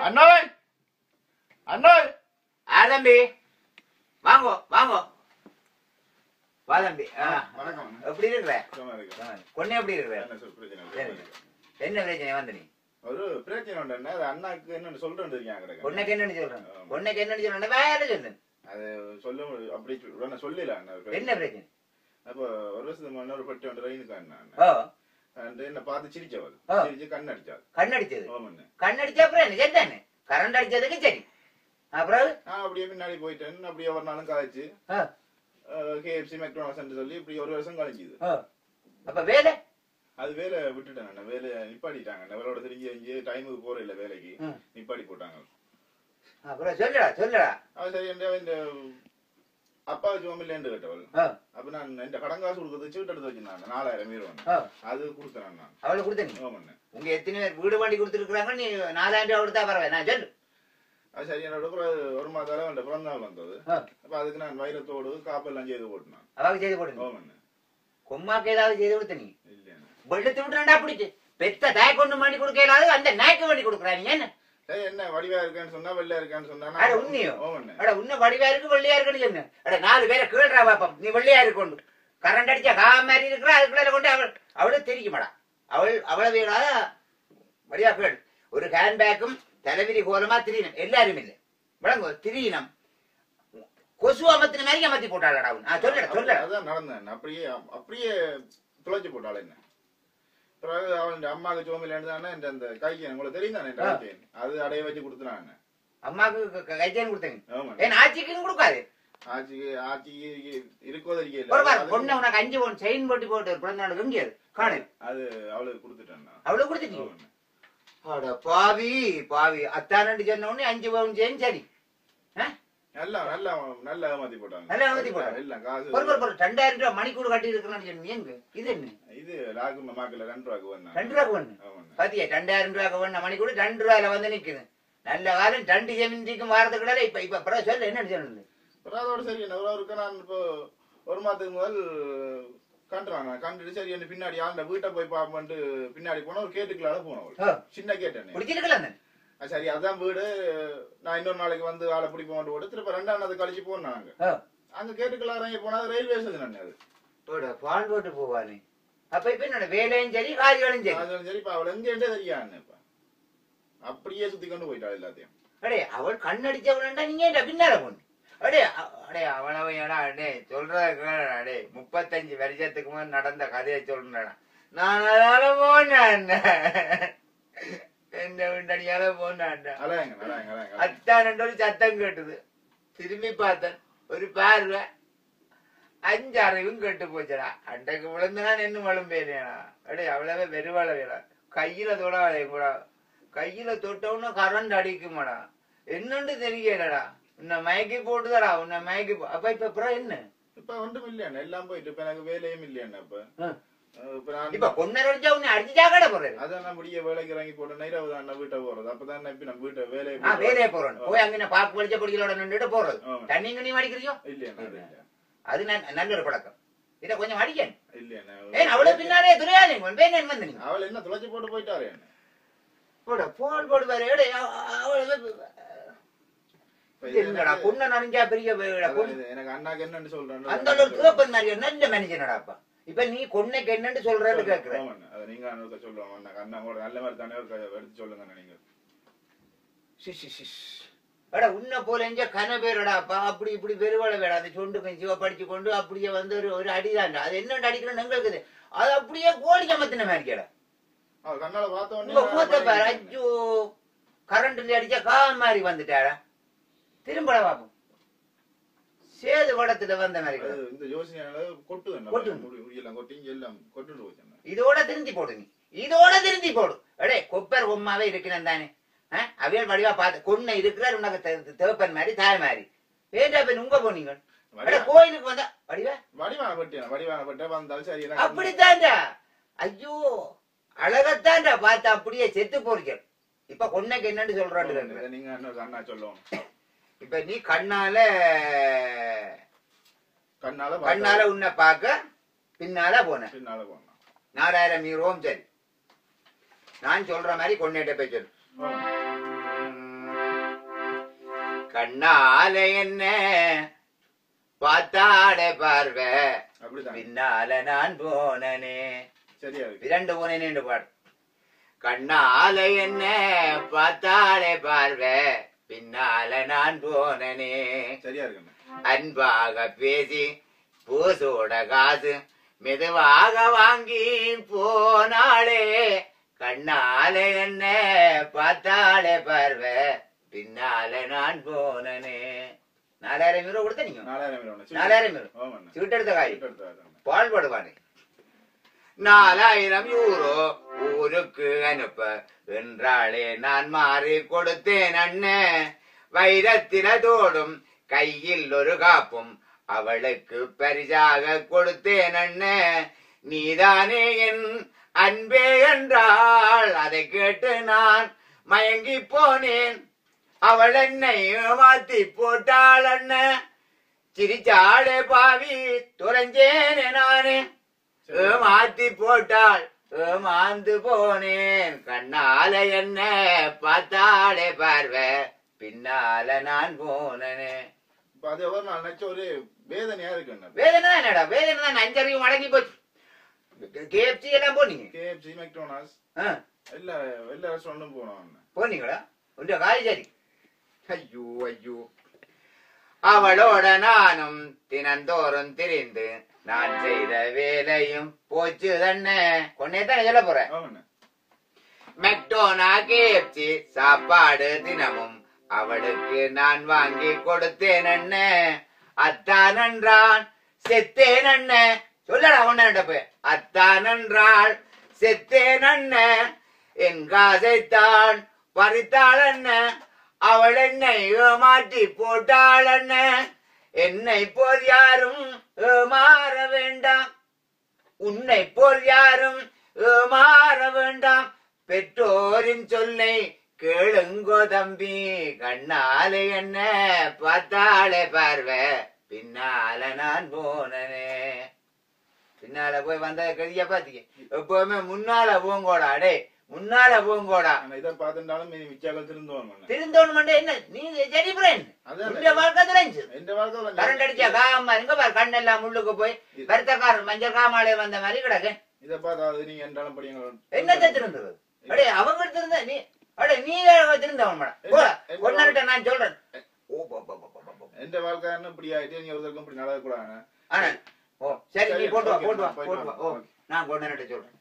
அண்ணாய் அண்ணாய் ஆ தம்பி வாங்கோ வாங்கோ வா தம்பி ஆ. வணக்கம் எப்படி இருக்கிற சும்மா இருக்கேன். கொன்னே எப்படி இருக்கிற என்ன சொல் பிரச்சனை இல்லை. சரி. என்ன பிரச்சனை வந்து நீ ஒரு பிரச்சனை உண்டு என்ன அது அண்ணாக்கு என்னன்னு சொல்றேன் இருக்காங்க கிடக்கு. பொண்ணுக்கு என்னன்னு சொல்றேன் ஆமா. பொண்ணுக்கு என்னன்னு சொல்றேன் வேற சொல்லு அது சொல்ல முடியாது. அப்படி சொல்~ உடனே சொல்லல அண்ணா ஒரு பிரச்சனை. என்ன பிரச்சனை அப்போ ஒரு வருஷத்துக்கு முன்ன ஒரு பெட்டி ஒன்று ரயிலுக்கு அண்ணா ஓ அந்த என்ன பார்த்து சிரிச்சவள் ஆ. சிரிச்சு கண் அடிச்சாள் கண்ணடிச்சது ஓமண்ணே கண்ணடிச்ச அப்புறம் என்ன செத்தானே கரண்ட் அடிச்சதுக்கு சரி அப்புறம் நான் அப்படியே பின்னாடி போயிட்டேன் அப்படியே ஒரு நாளும் கழிச்சு ஆ, கேஎஃப்சி மெக்டோனல்ஸ் சொல்லி இப்படி ஒரு வருஷம் கழிஞ்சுது ஆ. அப்ப வேலை அது வேலை விட்டுட்டேன் அண்ணா வேலை நிப்பாட்டிட்டாங்க அண்ணா. வேலையோட தெரிஞ்சு தெரிஞ்சு டைமுக்கு போற இல்ல வேலைக்கு ம். நிப்பாட்டி போட்டாங்க அப்புறம் சொல்லுடா சொல்லுடா அவன் சரி என்ற இந்த அப்பா ஜோமில்லேண்டு கேட்டவள் ஆ, அப்ப நான் இந்த கடன் காசு கொடுக்கறது சீட்டு எடுத்து வச்சிருந்தாங்க நாலாயிரம் மீர் ஆ. அது கொடுத்தேன் நான் அவளுக்கு கொடுத்த நீ ஓமண்ணே உங்க எத்தனை பேர் வீடு வாண்டி கொடுத்துருக்காங்க நீ நாலாயிரம் ரூபாய் கொடுத்தா பரவாயில்ல நான் சொல்லு அது சரி என்னோட கூட ஒரு மாதால அவன் பிறந்த நாள் வந்தது ஆ, அப்ப அதுக்கு நான் வைரத்தோடு காப்பெல்லாம் செய்து போட்டுனான் அவளுக்கு செய்து போடுங்க ஓமண்ணே கொம்மாக்கு ஏதாவது செய்து கொடுத்த நீ இல்லையா வெள்ளத்து விட்டுறா பிடிச்சு பெத்த தாய் கொண்டு பண்ணி கொடுக்க இல்லாத அந்த நாய்க்கு பண்ணி கொடுக்குறா நீ என்ன சரி என்ன வடிவா இருக்கேன்னு சொன்னா வெள்ளையா இருக்கான்னு சொன்னா அட, உண்மையோ? ஓமண்ணே அட உன்ன வடிவா இருக்கு வெள்ளையா இருக்குன்னு சொன்ன அட நாலு பேரை கீழ்றா பாப்பம் நீ வெள்ளையா இருக்கொண்டு கரண்ட் அடிச்சா கா மாதிரி இருக்கிறா அதுக்குள்ள கொண்டு அவள் அவளுக்கு தெரியுமாடா அவள் அவளை வீடா வடிவா கேள் ஒரு ஹேண்ட்பேக்கும் தலைவிரி கோலமா திரியணும் எல்லாரும் இல்லை விளங்கோ திரியணும் கொசு அமத்தின மாதிரி அமர்த்தி போட்டாளடா அவன் ஆ சொல்லடா சொல்லடா அதான் நடந்தேன் அப்படியே அப்படியே துளைச்சு போட்டாள் என்ன பிறகு அவன் அம்மாவுக்கு சோமில் எழுந்தானே இந்த அந்த கைக்கு உங்களுக்கு தெரியும் தானே ஆ. கைக்கு அது அடைய வச்சு கொடுத்துனாங்க அம்மாவுக்கு கைச்சேன் கொடுத்தேங்க ஆமாண்ணே ஏன் ஆச்சிக்குன்னு கொடுக்காது ஆட்சிக்கு ஆட்சிக்கு இருக்கோ தெரியும் ஒரு பாரு பொண்ணு உனக்கு அஞ்சு பொண்ணு செயின் போட்டு போட்டு ஒரு பிறந்த நாளுக்கு எங்கே காணு அது அவளுக்கு கொடுத்துட்டேன் நான். அவ்வளவு கொடுத்துட்டீங்க ஆமாண்ணே. அட பாவி பாவி அத்தானண்டு சொன்ன உடனே அஞ்சு பவுன் செயின் சரி நல்லா நல்லா நல்லா ஏமாத்தி போட்டாங்க நல்லா ஏமாத்தி போட்டாங்க. எல்லாம் காசு பொறு பொறு பொறு ரெண்டாயிரம் ரூபாய் மணிக்கூடு கட்டி இருக்கணும்னு சொன்னீங்க எங்க இது என்ன இது லாக்கு மாக்கல ரெண்டு ரூபாய்க்கு வந்தேன் ரெண்டு ரூபாய்க்கு ஒண்ணு ஆமாண்ணே பாத்தியா ரெண்டாயிரம் ரூபாய்க்கு ஒண்ணு மணிக்கூடு ரெண்டு ரூபாயில வந்து நிக்குது நல்ல காலம் ரெண்டு ஜெமிந்திக்கும் வாரத்துக்குள்ள இப்ப இப்ப அப்புறம் சொல்லு என்ன சொல்லு அப்புறம் அதோட சரி என்ன ஒரு இருக்கு நான் இப்போ ஒரு மாதத்துக்கு முதல் கண்டுறாங்க கண்டுட்டு சரி என்ன பின்னாடி ஆண்ட வீட்டை போய் பார்ப்போன்ட்டு பின்னாடி போனா ஒரு கேட்டுக்களால போனோம் அவள். ஆ. சின்ன கேட்டேன் பிடிச்சிருக்கல அந்த ஆ, சரி அதான் வீடு நான் இன்னொரு நாளைக்கு வந்து ஆளை பிடிப்போம் போட்டு திருப்ப ரெண்டாம் நாள் கழிச்சு போனோம் நாங்க ஆ. அங்க கேட்டுக்கல இறங்கி போனா அது ரயில்வே ஸ்டேஷன் அது போட பால் போட்டு போவானே அப்ப இப்ப என்னோட வேலையும் சரி காரியங்களும் சரி அது சரி இப்ப அவள் எங்கேண்டே தெரியாது இப்ப அப்படியே சுத்தி கொண்டு போயிட்டாள் எல்லாத்தையும் அடே அவள் கண்ணடிச்சவளண்டா நீங்க ஏன்டா பின்னால போன அடே அ- அடே அவனவையடா அடே சொல்றத கேளுடா, அடே முப்பத்தஞ்சு வருஷத்துக்கு முன்னாடி நடந்த கதையை சொல்றேன்டா நான் அதால போனேன் எந்த விண்டடியால போனான்டா அலையங்க அலையங்க அலையங்க அத்தான் ஒரு சத்தம் கேட்டுது திரும்பி பார்த்தேன் ஒரு பார்வை அஞ்சு அறிவும் கெட்டு போச்சுடா அண்டைக்கு விழுந்தான் என்ன மழும் பேரேடா அடே அவ்வளவே வெறுவாழ வேடா கையில தொட கூட கையில தொட்டவுன்னு கரண்ட் அடிக்குமாடா என்னன்னு தெரியலடா உன்னை மயக்கி போட்டுதாடா உன்னை மயக்கி போ- அப்ப இப்ப அப்புறம் என்ன இப்ப ஒன்றும் இல்லையாண்ணே எல்லாம் போயிட்டு இப்ப எனக்கு வேலையும் இல்லையாண்ணே இப்ப ஆ. அஹ் இப்ப நான் இப்ப கொண்டர் அடிச்சா உன்னை அடிச்சுட்டா கடை போறது அதான் நான் முடிய வேலைக்கு இறங்கி போட்டு நைரவு தான் நான் வீட்டை போறது அப்பதான் நான் இப்ப நம்ம வீட்டை வேலையை ஆ வேலையே போறோம் போய் அங்க பாக்கு படிச்ச படிகளோட நின்றுட்டு போறது ஆமா. தண்ணி கண்ணி அடிக்கிறியோ இல்லையாண்ணே அது இல்ல. அது நல்- நல்ல ஒரு பழக்கம் இதை கொஞ்சம் அடிக்கணும் இல்லையாண்ணே ஏன் அவ்வளவு பின்னாலே துறையாதீங்க உன் பேர் என்ன வந்து நீங்க அவள் என்ன துளைச்சு போட்டு போயிட்டாரு என்ன போட போன் போடு பாரு எடே, அவ- அவ்வளவு இப்ப இது இது என்னடா எனக்கு- பொண்ணை நனைஞ்சா பெரிய வேடா, அதான் பொண்ணு. இது எனக்கு அண்ணாக்கு என்னன்னு சொல்றேன் அந்த அளவு தூப்பன் மாதிரி ஒரு நல்ல மனுஷனடாப்பா இப்ப நீ கொன்னைக்கு என்னன்னு சொல்றேன்னு கேக்குற ஆமாண்ணே. அதை நீங்க அண்ணனுக்கு சொல்லுவாங்க அண்ணா அண்ணா கூட நல்ல மாதிரி தானே ஒரு க- எடுத்து சொல்லுங்க நீங்க சிஸ், சிஸ், சிஸ். அடா உன்னை போல எங்க கன பேரடாப்பா அப்படி இப்படி பெருவாள வேடா அந்த சொண்டு பெஞ்சிவ படிச்சு கொண்டு அப்படியே வந்து ஒரு ஒரு அடிதாண்டா அது என்ன அடிக்கணும்னு எங்களுக்கு தெரியும். அது அப்படியே கோடி சமத்தின மாதிரி கேடா அவள் கண்ணால பார்த்த உங்க மூத்த பாரு உடனே அஜ்ஜோ கரண்ட்ல அடிச்சா கா மாதிரி வந்துட்டாடா திரும்பட பாப்போம் சேது வடத்துல வந்த மாதிரி அது கிடக்கு. இந்த யோசனையால கொட்டு என்ன கொட்டு. முடி முடியெல்லாம் கொட்டி இங்க எல்லாம் கொட்டுட்டு போச்சு அண்ணா. இதோட திருந்தி போடு நீ இதோட திருந்தி போடு அடே கொப்பர் பொம்மாவே இருக்கிறேன் தானே ஆ? அவியல் வடிவா பார்த்து கொன்னை இருக்கிறார் உனக்கு தே- தேவப்பன் மாதிரி தாய் மாதிரி ஏண்டா பெண் உங்க போனீங்க அட வடிவா- கோயிலுக்கு வந்தா வடிவா வடிவான பட்டு வடிவான பட்டு வந்தாலும் சரி எனக்கு அப்படித்தான்டா ஐயோ அழகத்தான்டா பார்த்து அப்படியே செத்து போறீங்க இப்ப கொன்னைக்கு என்னன்னு சொல்றான்னு கேக்குறேன். இதை நீங்க அண்ணா அண்ணா சொல்லுவோம் இப்ப நீ கண்ணால கண்ணால கண்ணால உன்னை பார்க்க பின்னால போன பின்னால போனோம் நாலாயிரம் மீறுவோம் சரி நான் சொல்ற மாதிரி கொன்னையிட்ட போய் சொல்லு ஆ. உம், கண்ணால என்ன பார்த்தாடே பார்வை அப்படிதான் பின்னால நான் போனனே சரியா இருக்கு இரண்டு போனேன்னு பாடு கண்ணால என்ன பார்த்தாடே பார்வை பின்னால நான் போனனே சரியா இருக்குண்ணே அன்பாக பேசி பூசோட காசு மெதுவாக வாங்கி போனாளே கண்ணால என்ன பார்த்தாளே பார்வை பின்னால நான் போனனே நாலாயிரம் ரூபா கொடுத்த நீங்க நாலாயிரம் ரூபா நாலாயிரம் ரூபா ஆமாண்ணே சீட்டெடுத்த காய் சீட்டு எடுத்தாதாண்ணே. பாழ்படுவானே நாலாயிரம் யூரோ ஊருக்கு அனுப்ப என்றாளே நான் மாறி கொடுத்தேன் அண்ணன் வைரத்தினதோடும் கையில் ஒரு காப்பும் அவளுக்கு பரிசாக கொடுத்தேன் அண்ணன் நீதானே என் அன்பே என்றாள் அதை கேட்டு நான் மயங்கி போனேன் அவள் என்னை ஏமாத்தி போட்டாள் அண்ணன் சிரிச்சாளே பாவி துறைஞ்சேனே நானே ஏமாத்தி போட்டாள் ஏமாந்து போனேன் கண்ணால என்ன பார்த்தாளே பார்வை பின்னால நான் போனனே இப்ப அது ஒரு நாள் நினைச்ச ஒரு வேதனையா இருக்குண்ணே வேதனை தான் என்னடா வேதனை தான் அஞ்சறிவு மடங்கி போச்சு கேப்சி எல்லாம் போனீங்க கேஎஃப்சி மெக்டோனாஸ் ஆ, எல்லா எல்லா ரெஸ்டாரண்ட்டும் போனோம் அண்ணே. போனீங்களா உண்ட காய்ச்சறி ஐயோ ஐயோ அவளோட நானும் தினந்தோறும் திரிந்து நான் செய்த வேலையும் போச்சு தண்ணே கொன்னே தான் சொல்ல போறேன் ஆமாண்ணே மெக்டோனா கேப்சி சாப்பாடு தினமும் அவளுக்கு நான் வாங்கி கொடுத்தேன் அண்ணே அத்தான் என்றான் செத்தேன் அண்ணே சொல்லடா ஒன்னு போய் அத்தான் என்றாள் செத்தேன் அண்ணே என் காசைத்தான் பறித்தாள் அண்ணே அவள் என்னை ஏமாற்றி போட்டாள் அண்ணே என்னை போல் யாரும் ஏமாற வேண்டாம் உன்னை போல் யாரும் ஏமாற வேண்டாம் பெற்றோரின் சொல்லை கேளுங்கோ தம்பி கண்ணாலே என்ன பார்த்தாலே பார்வை பின்னால நான் போனனே பின்னால போய் வந்த கதிய பாத்தீங்க எப்பவுமே முன்னால போங்கோடா அடே முன்னால போங்கோடா ஆனா இதை பார்த்துட்டாலும் மிச்சாக்கள் திருந்துவாங்க அண்ணே. திருந்தோன் மட்டும் என்ன நீ சரி ஃப்ரெண்ட் அதான் இந்த வாழ்க்கை தெரிஞ்சு எந்த வாழ்க்கை கரண்ட் அடிச்சா காமா இருங்க பாரு கண்ணெல்லாம் முள்ளுக்கு போய் வருத்தக்காரன் மஞ்சள் காமாலே வந்த மாதிரி கிடக்கு இதை பார்த்தா அது நீங்க என்றாலும் படிங்க என்னத்தை திருந்தது அடே அவங்க திருந்த நீ அடே நீ திருந்தவன் மேடம் போடா ஒன்னர்கிட்ட நான் சொல்றேன் ஓ போ, போ, போ, போ, போ, போ. எந்த வாழ்க்கை என்ன இப்படி ஆயிட்டு நீ ஒருத்தருக்கும் இப்படி நடக்க கூடாது ஆனா ஓ சரி நீ சரி, போட்டு வா ஓகே, போட்டு வா போயிட்டு போட்டு வா வா. ஓ நான் கொண்டனட்ட சொல்றேன்